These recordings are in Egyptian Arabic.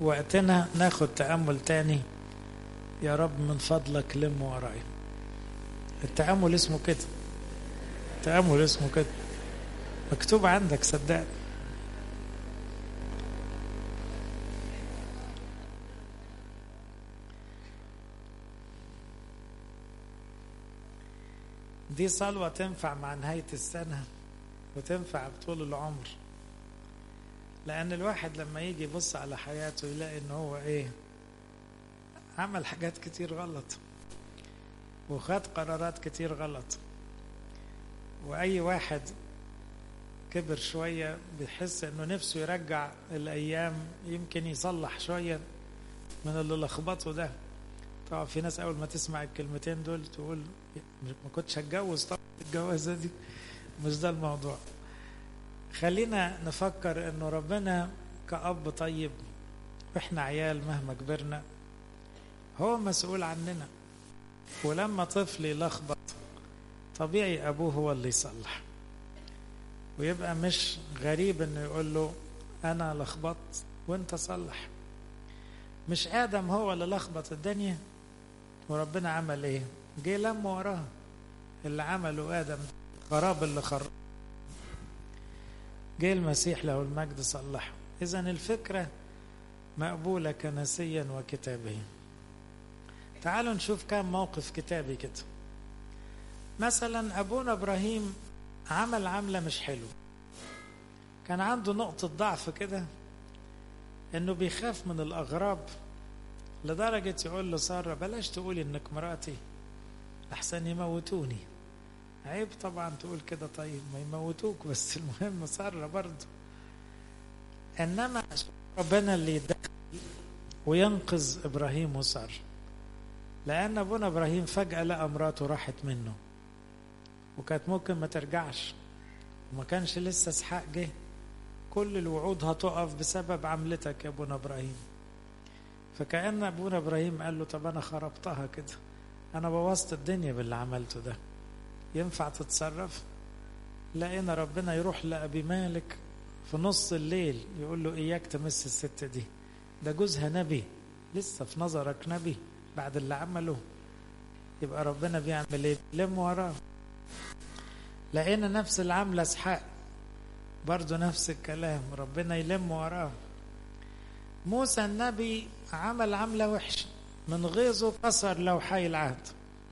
وقتنا ناخد تأمل تاني يا رب من فضلك لم ورايا التأمل اسمه كده التأمل اسمه كده مكتوب عندك صدقني دي صلوة تنفع مع نهاية السنة وتنفع طول العمر لأن الواحد لما يجي يبص على حياته يلاقي إن هو إيه عمل حاجات كتير غلط وخد قرارات كتير غلط وأي واحد كبر شوية بيحس إنه نفسه يرجع الأيام يمكن يصلح شوية من اللي لخبطه ده طبعا في ناس أول ما تسمع الكلمتين دول تقول ما كنتش هتجوز طبعا الجوازة دي مش ده الموضوع خلينا نفكر انه ربنا كأب طيب واحنا عيال مهما كبرنا هو مسؤول عننا ولما طفل يلخبط طبيعي ابوه هو اللي يصلح ويبقى مش غريب انه يقول له انا لخبطت وانت صلح مش ادم هو اللي لخبط الدنيا وربنا عمل ايه جه لم وراه اللي عمله ادم خراب اللي خرب جه المسيح له المجد صلحه اذا الفكره مقبوله كنسيا وكتابيا تعالوا نشوف كم موقف كتابي كده مثلا ابونا ابراهيم عمل عمله مش حلوه كان عنده نقطه ضعف كده انه بيخاف من الاغراب لدرجه يقول له ساره بلاش تقولي انك مراتي احسن يموتوني عيب طبعا تقول كده طيب ما يموتوك بس المهم ساره برضه انما ربنا اللي يتدخل وينقذ ابراهيم وساره لان ابونا ابراهيم فجاه لقى مراته راحت منه وكانت ممكن ما ترجعش وما كانش لسه اسحاق جه كل الوعود هتقف بسبب عملتك يا ابونا ابراهيم فكأن ابونا ابراهيم قال له طب انا خربتها كده انا بوظت الدنيا باللي عملته ده ينفع تتصرف لقينا ربنا يروح لأبي مالك في نص الليل يقول له إياك تمس الست دي ده جوزها نبي لسه في نظرك نبي بعد اللي عمله يبقى ربنا بيعمل ايه لم وراه لقينا نفس العملة اسحاق برضه نفس الكلام ربنا يلم وراه موسى النبي عمل عملة وحشة من غيظه كسر لوحي العهد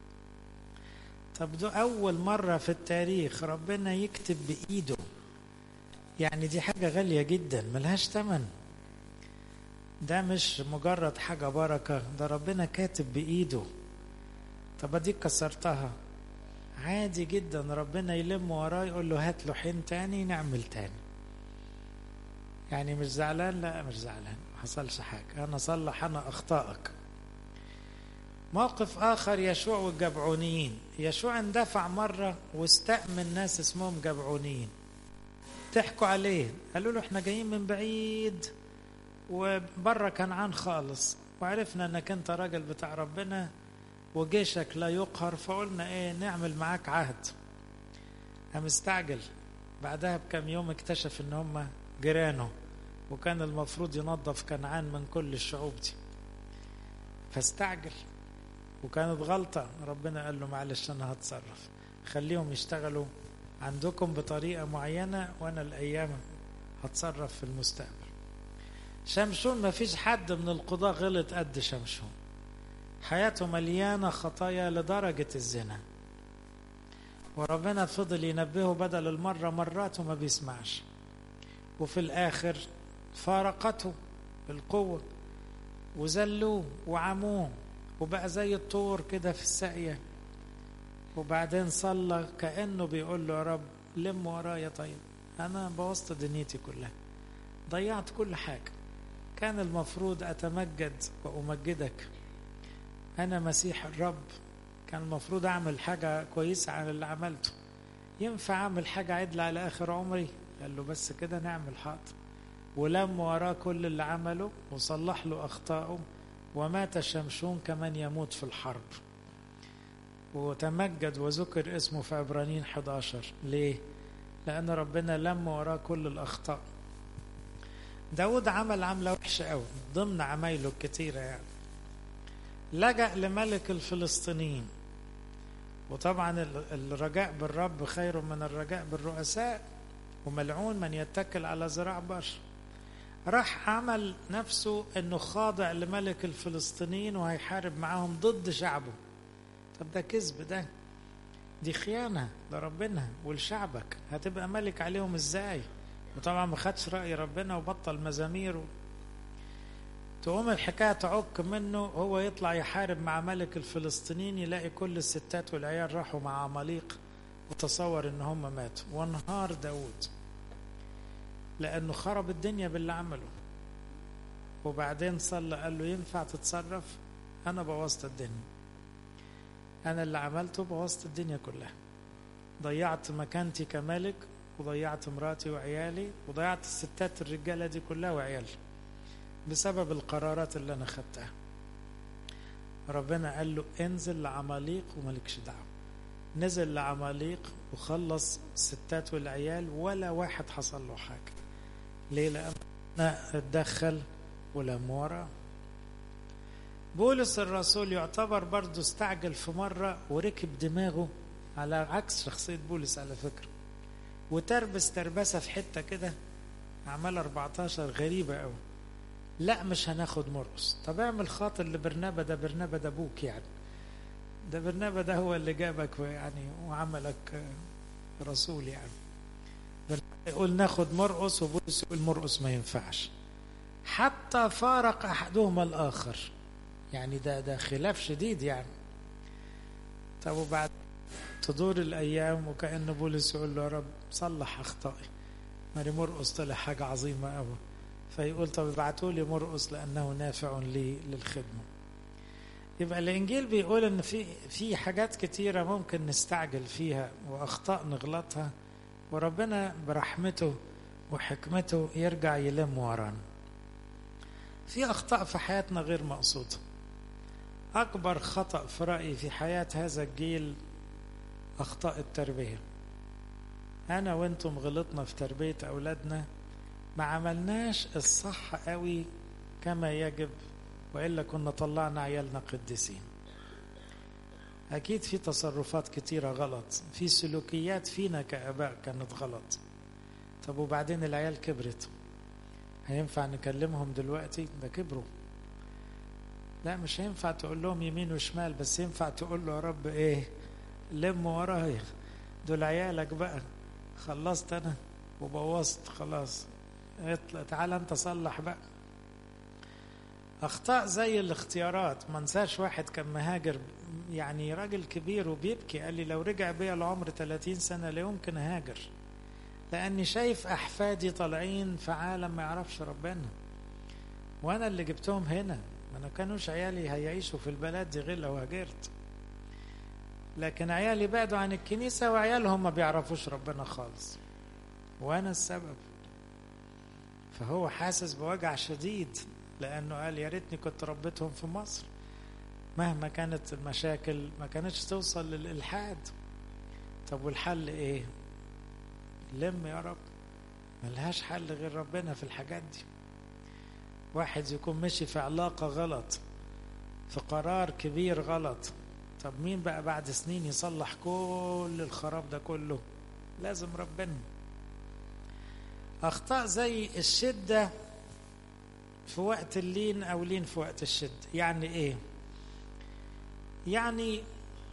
طب ده أول مرة في التاريخ ربنا يكتب بإيده يعني دي حاجة غالية جدا ملهاش تمن ده مش مجرد حاجة بركة ده ربنا كاتب بإيده طب أديك كسرتها عادي جدا ربنا يلم وراه يقول له هات له حين تاني نعمل تاني يعني مش زعلان لا مش زعلان ما حصلش حاجة أنا صلح أنا أخطائك موقف آخر يشوع والجبعونيين يشوع اندفع مرة واستأمن ناس اسمهم جبعونيين ضحكوا عليه قالوا له احنا جايين من بعيد وبره كنعان خالص وعرفنا انك انت راجل بتاع ربنا وجيشك لا يقهر فقلنا ايه نعمل معاك عهد قام استعجل بعدها بكم يوم اكتشف ان هم جيرانه وكان المفروض ينظف كنعان من كل الشعوب دي فاستعجل وكانت غلطة ربنا قال له معلش أنا هتصرف خليهم يشتغلوا عندكم بطريقة معينة وأنا الأيام هتصرف في المستقبل شمشون ما فيش حد من القضاة غلط قد شمشون حياته مليانة خطايا لدرجة الزنا وربنا فضل ينبهه بدل المرة مرات وما بيسمعش وفي الآخر فارقته القوة وذلوه وعموه وبقى زي الطور كده في الساقية وبعدين صلى كأنه بيقول له يا رب لم ورايا طيب أنا بوظت دنيتي كلها ضيعت كل حاجة كان المفروض أتمجد وأمجدك أنا مسيح الرب كان المفروض أعمل حاجة كويسة عن اللي عملته ينفع أعمل حاجة عدلة على آخر عمري قال له بس كده نعمل حاضر ولم وراه كل اللي عمله وصلح له أخطائه ومات شمشون كمن يموت في الحرب وتمجد وذكر اسمه في عبرانيين 11 ليه؟ لأن ربنا لم وراه كل الأخطاء داود عمل عملة وحشة قوي ضمن عمايله الكتيرة يعني لجأ لملك الفلسطينيين وطبعا الرجاء بالرب خير من الرجاء بالرؤساء وملعون من يتكل على ذراع بشر راح عمل نفسه انه خاضع لملك الفلسطينيين وهيحارب معاهم ضد شعبه طب ده كذب ده دي خيانة لربنا ولشعبك هتبقى ملك عليهم ازاي وطبعا ما خدش رأي ربنا وبطل مزامير و... تقوم الحكاية تعك منه هو يطلع يحارب مع ملك الفلسطينيين يلاقي كل الستات والعيال راحوا مع عماليق وتصور ان هم ماتوا وانهار داود لانه خرب الدنيا باللي عمله وبعدين صلى قال له ينفع تتصرف انا بوظت الدنيا انا اللي عملته بوظت الدنيا كلها ضيعت مكانتي كملك وضيعت مراتي وعيالي وضيعت الستات الرجاله دي كلها وعيالي بسبب القرارات اللي انا خدتها ربنا قال له انزل لعماليق وملكش دعوه نزل لعماليق وخلص الستات والعيال ولا واحد حصل له حاجه ليه لأن اتدخل ولم وراه بولس الرسول يعتبر برضه استعجل في مرة وركب دماغه على عكس شخصية بولس على فكرة وتربس تربسة في حتة كده أعمال 14 غريبة أوي لا مش هناخد مرقص طب اعمل خاطر لبرنابا ده برنابا ده أبوك يعني ده برنابا ده هو اللي جابك يعني وعملك رسول يعني يقول ناخد مرقص وبولس يقول مرقص ما ينفعش حتى فارق احدهما الاخر يعني ده ده خلاف شديد يعني طب وبعد تدور الايام وكان بولس يقول له يا رب صلح اخطائي ماري مرقص طلع حاجه عظيمه قوي فيقول طب ابعتوا لي مرقص لانه نافع لي للخدمه يبقى الانجيل بيقول ان في في حاجات كتيره ممكن نستعجل فيها واخطاء نغلطها وربنا برحمته وحكمته يرجع يلم ورانا في اخطاء في حياتنا غير مقصوده اكبر خطا في رايي في حياه هذا الجيل اخطاء التربيه انا وانتم غلطنا في تربيه اولادنا ما عملناش الصح قوي كما يجب والا كنا طلعنا عيالنا قديسين أكيد في تصرفات كتيرة غلط في سلوكيات فينا كآباء كانت غلط طب وبعدين العيال كبرت هينفع نكلمهم دلوقتي ده كبروا لا مش هينفع تقول لهم يمين وشمال بس ينفع تقول له يا رب ايه لم ورايا دول عيالك بقى خلصت انا وبوظت خلاص اطلع تعال انت صلح بقى اخطاء زي الاختيارات ما انساش واحد كان مهاجر يعني راجل كبير وبيبكي قال لي لو رجع بيا لعمر 30 سنه لا يمكن اهاجر لاني شايف احفادي طالعين في عالم ما يعرفش ربنا وانا اللي جبتهم هنا ما انا كانوش عيالي هيعيشوا في البلد دي غير لو هاجرت لكن عيالي بعدوا عن الكنيسه وعيالهم ما بيعرفوش ربنا خالص وانا السبب فهو حاسس بوجع شديد لانه قال يا ريتني كنت ربيتهم في مصر مهما كانت المشاكل ما كانتش توصل للالحاد طب والحل ايه لم يا رب ملهاش حل غير ربنا في الحاجات دي واحد يكون مشي في علاقة غلط في قرار كبير غلط طب مين بقى بعد سنين يصلح كل الخراب ده كله لازم ربنا أخطاء زي الشدة في وقت اللين أو لين في وقت الشد يعني إيه يعني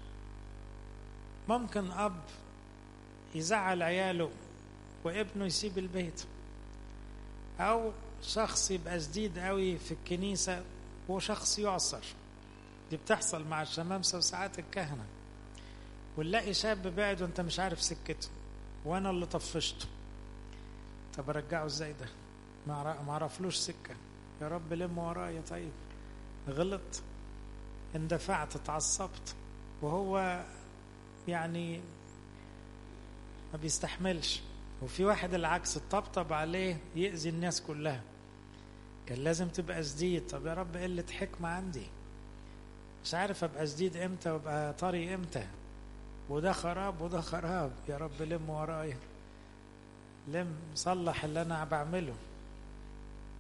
ممكن أب يزعل عياله وابنه يسيب البيت أو شخص يبقى شديد قوي في الكنيسة وشخص يعصر دي بتحصل مع الشمامسة وساعات الكهنة ونلاقي شاب بعد وانت مش عارف سكته وانا اللي طفشته طب ارجعه ازاي ده ما اعرفلوش سكه يا رب لم ورايا طيب غلط اندفعت اتعصبت وهو يعني ما بيستحملش وفي واحد العكس الطبطب عليه يأذي الناس كلها كان لازم تبقى شديد طب يا رب قلة حكمة عندي مش عارف ابقى شديد امتى وابقى طري امتى وده خراب وده خراب يا رب لم ورايا لم صلح اللي انا بعمله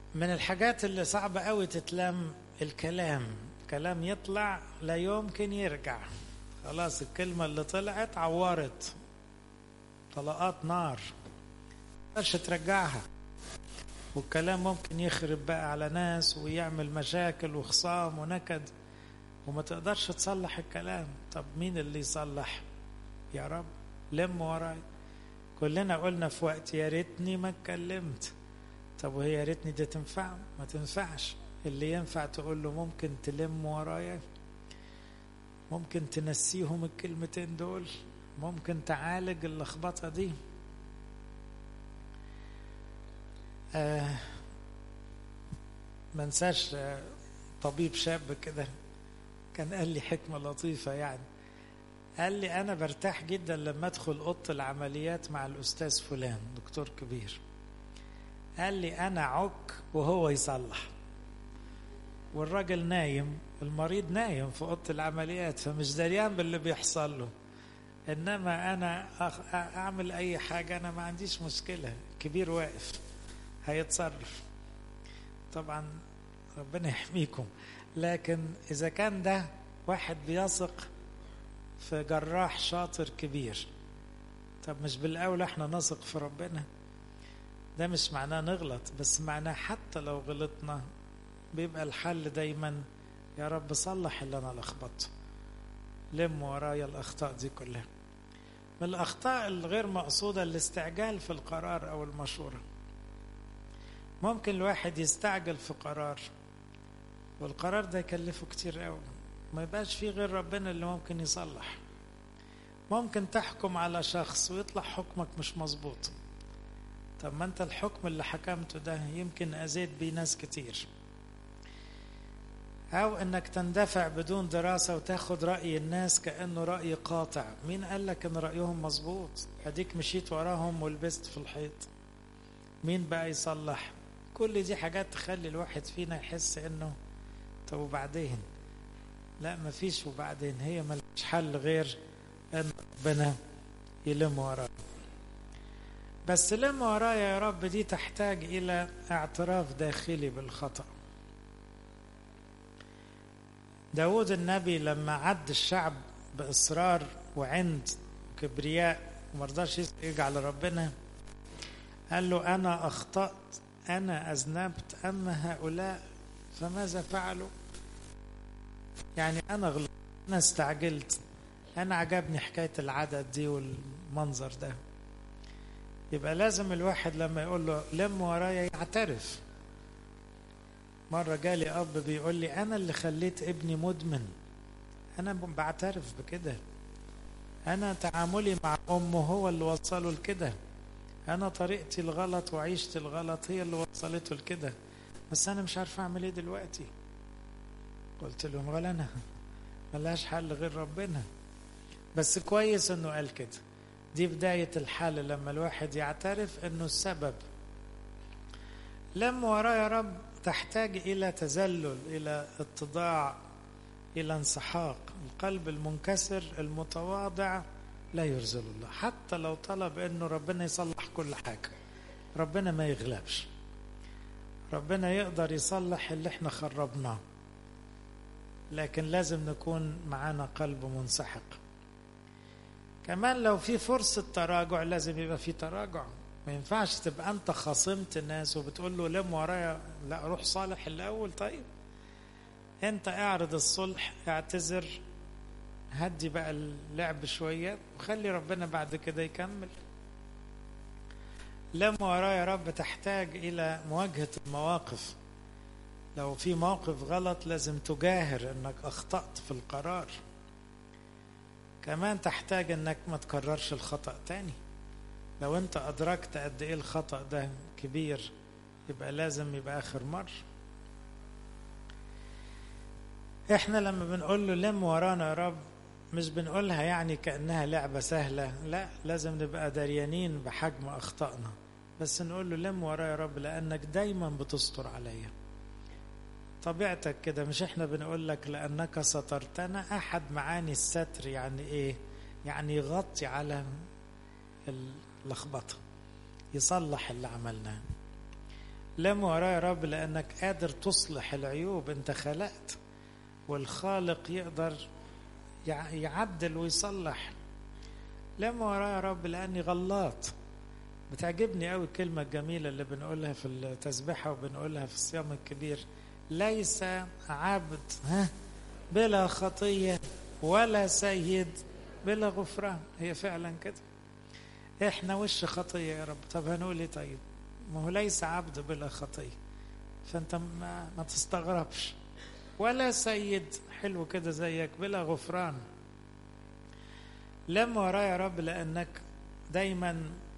من الحاجات اللي صعبة قوي تتلم الكلام كلام يطلع لا يمكن يرجع خلاص الكلمة اللي طلعت عورت طلقات نار مش ترجعها والكلام ممكن يخرب بقى على ناس ويعمل مشاكل وخصام ونكد وما تقدرش تصلح الكلام طب مين اللي يصلح يا رب لم وراي كلنا قلنا في وقت يا ريتني ما اتكلمت طب وهي يا ريتني دي تنفع ما تنفعش اللي ينفع تقول له ممكن تلم ورايا ممكن تنسيهم الكلمتين دول ممكن تعالج اللخبطه دي آه ما انساش آه طبيب شاب كده كان قال لي حكمه لطيفه يعني قال لي انا برتاح جدا لما ادخل اوضه العمليات مع الاستاذ فلان دكتور كبير قال لي انا عك وهو يصلح والراجل نايم المريض نايم في اوضه العمليات فمش دريان باللي بيحصل له انما انا اعمل اي حاجه انا ما عنديش مشكله كبير واقف هيتصرف طبعا ربنا يحميكم لكن اذا كان ده واحد بيثق في جراح شاطر كبير طب مش بالاولى احنا نثق في ربنا ده مش معناه نغلط بس معناه حتى لو غلطنا بيبقى الحل دايما يا رب صلح اللي انا لخبطته لم ورايا الاخطاء دي كلها من الاخطاء الغير مقصوده الاستعجال في القرار او المشوره ممكن الواحد يستعجل في قرار والقرار ده يكلفه كتير قوي ما يبقاش فيه غير ربنا اللي ممكن يصلح ممكن تحكم على شخص ويطلع حكمك مش مظبوط طب ما انت الحكم اللي حكمته ده يمكن اذيت بيه ناس كتير او انك تندفع بدون دراسة وتاخد رأي الناس كأنه رأي قاطع مين قال لك ان رأيهم مظبوط اديك مشيت وراهم ولبست في الحيط مين بقى يصلح كل دي حاجات تخلي الواحد فينا يحس انه طب وبعدين لا مفيش وبعدين هي ملهاش حل غير ان ربنا يلم ورايا بس لم ورايا يا رب دي تحتاج الى اعتراف داخلي بالخطأ داود النبي لما عد الشعب بإصرار وعند وكبرياء ومرضاش يجعل ربنا قال له أنا أخطأت أنا أذنبت أما هؤلاء فماذا فعلوا يعني أنا غلطت أنا استعجلت أنا عجبني حكاية العدد دي والمنظر ده يبقى لازم الواحد لما يقول له لم ورايا يعترف مرة جالي أب بيقول لي أنا اللي خليت ابني مدمن أنا بعترف بكده أنا تعاملي مع أمه هو اللي وصله لكده أنا طريقتي الغلط وعيشتي الغلط هي اللي وصلته لكده بس أنا مش عارف أعمل إيه دلوقتي قلت لهم ولا أنا ملهاش حل غير ربنا بس كويس إنه قال كده دي بداية الحل لما الواحد يعترف إنه السبب لم وراه يا رب تحتاج إلى تذلل إلى اتضاع إلى انسحاق القلب المنكسر المتواضع لا يرزل الله حتى لو طلب أنه ربنا يصلح كل حاجة ربنا ما يغلبش ربنا يقدر يصلح اللي احنا خربناه لكن لازم نكون معانا قلب منسحق كمان لو في فرصة تراجع لازم يبقى في تراجع ما ينفعش تبقى انت خاصمت الناس وبتقول له لم ورايا لا روح صالح الاول طيب انت اعرض الصلح اعتذر هدي بقى اللعب شوية وخلي ربنا بعد كده يكمل لم ورايا يا رب تحتاج الى مواجهة المواقف لو في موقف غلط لازم تجاهر انك اخطأت في القرار كمان تحتاج انك ما تكررش الخطأ تاني لو انت ادركت قد ايه الخطأ ده كبير يبقى لازم يبقى اخر مرة احنا لما بنقول له لم ورانا يا رب مش بنقولها يعني كأنها لعبة سهلة لا لازم نبقى دريانين بحجم أخطائنا بس نقول له لم ورايا يا رب لأنك دايما بتستر عليا طبيعتك كده مش احنا بنقول لك لأنك سترتنا أحد معاني الستر يعني ايه يعني يغطي على اللخبطة يصلح اللي عملناه لم ورايا يا رب لأنك قادر تصلح العيوب أنت خلقت والخالق يقدر يعدل ويصلح لم ورايا يا رب لأني غلط بتعجبني قوي الكلمة الجميلة اللي بنقولها في التسبيحة وبنقولها في الصيام الكبير ليس عبد ها بلا خطية ولا سيد بلا غفران هي فعلا كده احنا وش خطية يا رب طب هنقول ايه طيب ما هو ليس عبد بلا خطية فانت ما, ما تستغربش ولا سيد حلو كده زيك بلا غفران لم ورايا يا رب لانك دايما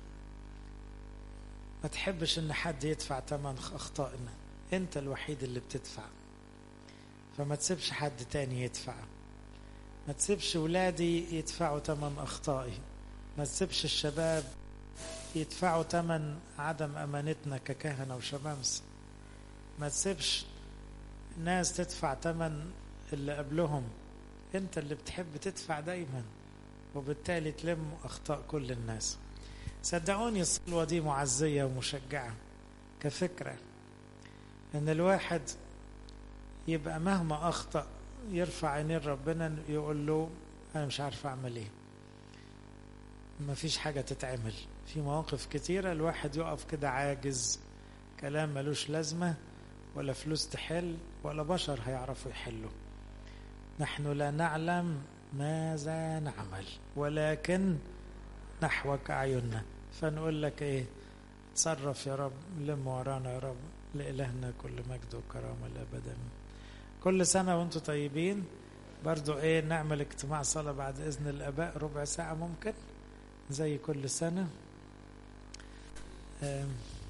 ما تحبش ان حد يدفع ثمن اخطائنا انت الوحيد اللي بتدفع فما تسيبش حد تاني يدفع ما تسيبش ولادي يدفعوا ثمن اخطائي ما تسيبش الشباب يدفعوا ثمن عدم امانتنا ككهنه وشمامسه ما تسيبش ناس تدفع ثمن اللي قبلهم انت اللي بتحب تدفع دايما وبالتالي تلم اخطاء كل الناس صدقوني الصلوه دي معزيه ومشجعه كفكره ان الواحد يبقى مهما اخطا يرفع عينين ربنا يقول له انا مش عارف اعمل ايه ما فيش حاجة تتعمل في مواقف كتيرة الواحد يقف كده عاجز كلام ملوش لازمة ولا فلوس تحل ولا بشر هيعرفوا يحلوا نحن لا نعلم ماذا نعمل ولكن نحوك أعيننا فنقول لك إيه تصرف يا رب لم ورانا يا رب لإلهنا كل مجد وكرامة الأبدا كل سنة وانتم طيبين برضو ايه نعمل اجتماع صلاة بعد إذن الآباء ربع ساعة ممكن زي كل سنة